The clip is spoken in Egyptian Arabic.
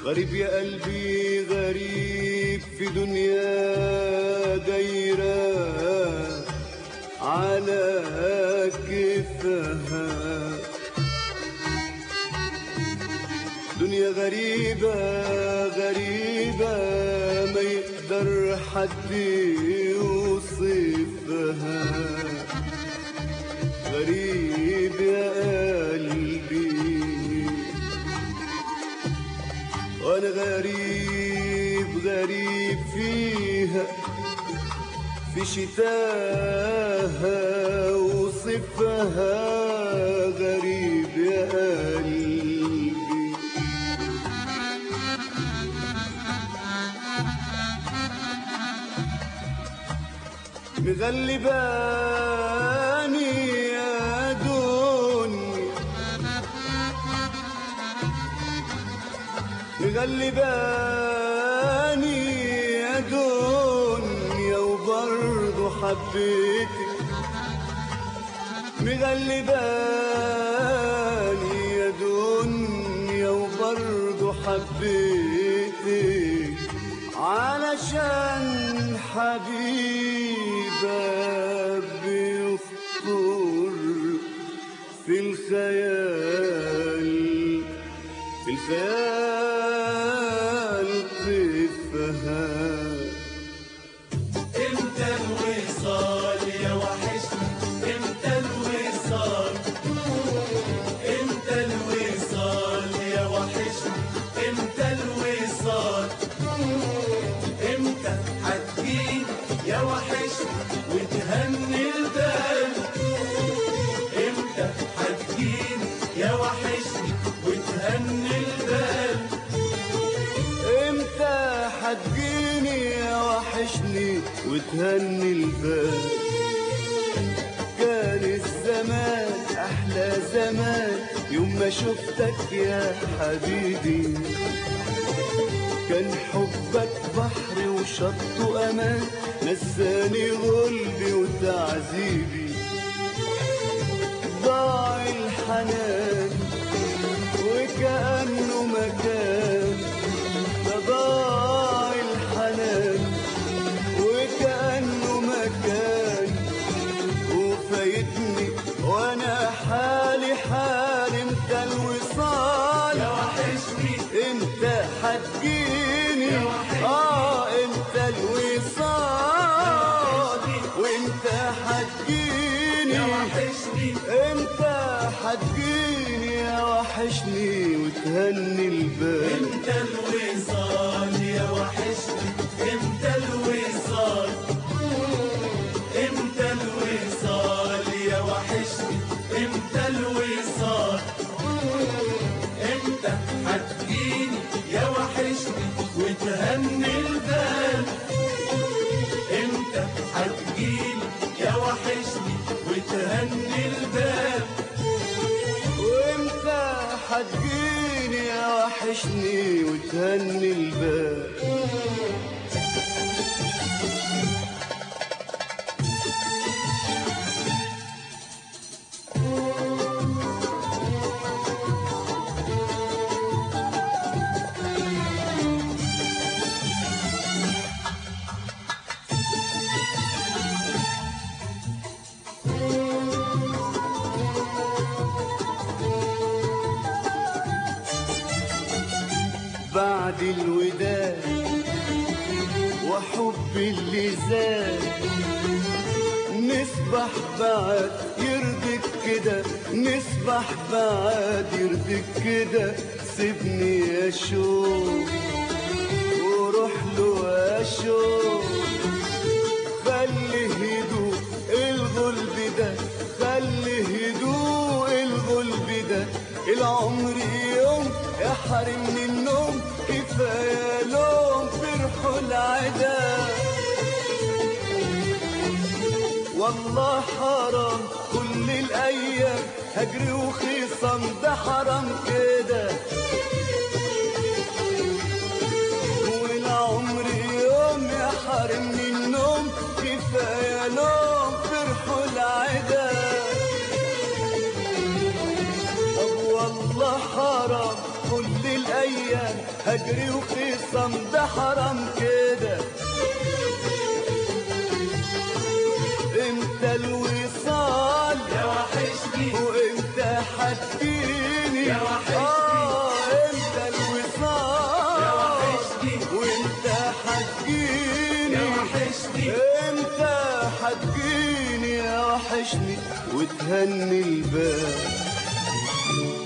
غريب يا قلبي غريب في دنيا دايرة على كفها دنيا غريبة غريبة ما يقدر حد يوصفها غريب يا قلبي وانا غريب غريب فيها في شتاها وصفها غريب يا قلبي مغلباني يا دنيا مغلباني يا دنيا وبرضه حبيتك مغلباني يا دنيا وبرضه حبيتك علشان حبيبك بيخطر في الخيال في الخيال طفها امتى الوصال يا وحشني امتى الوصال امتى الوصال يا وحشني امتى الوصال امتى هتجيني يا وحشني وتهني البال امتى هتجيني يا وحشني وتهني البال امتى حتجيني يا وحشني وتهني البال كان الزمان احلى زمان يوم ما شفتك يا حبيبي كان حبك بحر وشط امان نساني غلبي وتعذيبي ضاع الحنان وكأنه مكان ده ضاع الحنان وكأنه مكان وفايتني وانا حالي حال امتى الوصال يا وحشني امتى حتجيني يا وحشني. اه امتى الوصال وامتى حتجيني يا وحشني امتى حتجيني يا وحشني وتهني البال امتى الوصال يا وحشني امتى الوصال امتى الوصال يا وحشني امتى الوصال امتى هتجيني يا وحشني وتهني البال امتى هتجيني يا وحشني وتهني البال وامتى حتجيني يا وحشني وتهني البال بعد الوداع وحب اللي زاد نسبح بعد يرضيك كده نسبح بعد يرضيك كده سيبني يا شوق وروح له اشوق خلي هدوء الغلب ده خلي هدوء الغلب ده العمر يوم يحرمني النوم كفايه لوم فرحوا العدا والله حرام كل الايام هجري وخصام ده حرام كده والعمر يوم يحرمني النوم كفايه لوم فرحوا العدا طب والله حرام كل الايام هجري وخصم ده حرام كده امتى الوصال يا وحشني وامتى حتجيني يا وحشني. آه امتى الوصال يا وحشني وامتى حتجيني يا وحشني امتى حتجيني يا وحشني وتهني البال